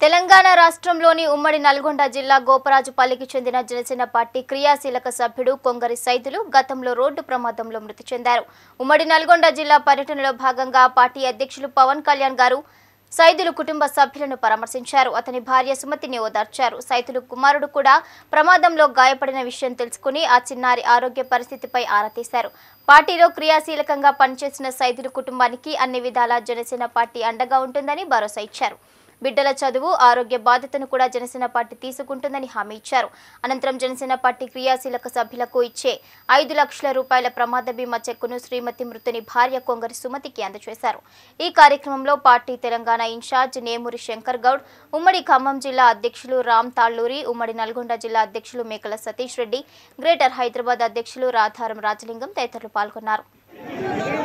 తెలంగాణ రాష్ట్రంలోని ఉమ్మడి నల్గొండ జిల్లా గోపరాజుపల్లికి చెందిన జనసేన పార్టీ క్రియాశీలక సభ్యుడు కొంగరి సైదులు గతంలో రోడ్డు ప్రమాదంలో మృతి చెందారు ఉమ్మడి నల్గొండ జిల్లా పర్యటనలో భాగంగా పార్టీ అధ్యక్షులు పవన్ కళ్యాణ్ గారు సైదులు కుటుంబ సభ్యులను పరామర్శించారు అతని భార్య సుమతిని ఓదార్చారు సైదులు కుమారుడు కూడా ప్రమాదంలో గాయపడిన విషయం తెలుసుకుని ఆ చిన్నారి ఆరోగ్య పరిస్థితిపై ఆరా తీశారు పార్టీలో క్రియాశీలకంగా పనిచేసిన సైదులు కుటుంబానికి అన్ని విధాలా జనసేన పార్టీ అండగా ఉంటుందని భరోసా ఇచ్చారు బిడ్డల చదువు ఆరోగ్య బాధ్యతను కూడా జనసేన పార్టీ తీసుకుంటుందని హామీ ఇచ్చారు అనంతరం జనసేన పార్టీ క్రియాశీలక సభ్యులకు ఇచ్చే ఐదు లక్షల రూపాయల ప్రమాద బీమా చెక్కును శ్రీమతి మృతుని భార్య కొంగరి సుమతికి అందజేశారు ఈ కార్యక్రమంలో పార్టీ తెలంగాణ ఇన్ఛార్జ్ నేమూరి శంకర్ గౌడ్ ఉమ్మడి ఖమ్మం జిల్లా అధ్యక్షులు రామ్ తాళ్లూరి ఉమ్మడి నల్గొండ జిల్లా అధ్యక్షులు మేకల సతీష్ రెడ్డి గ్రేటర్ హైదరాబాద్ అధ్యక్షులు రాధారం రాజలింగం తదితరులు పాల్గొన్నారు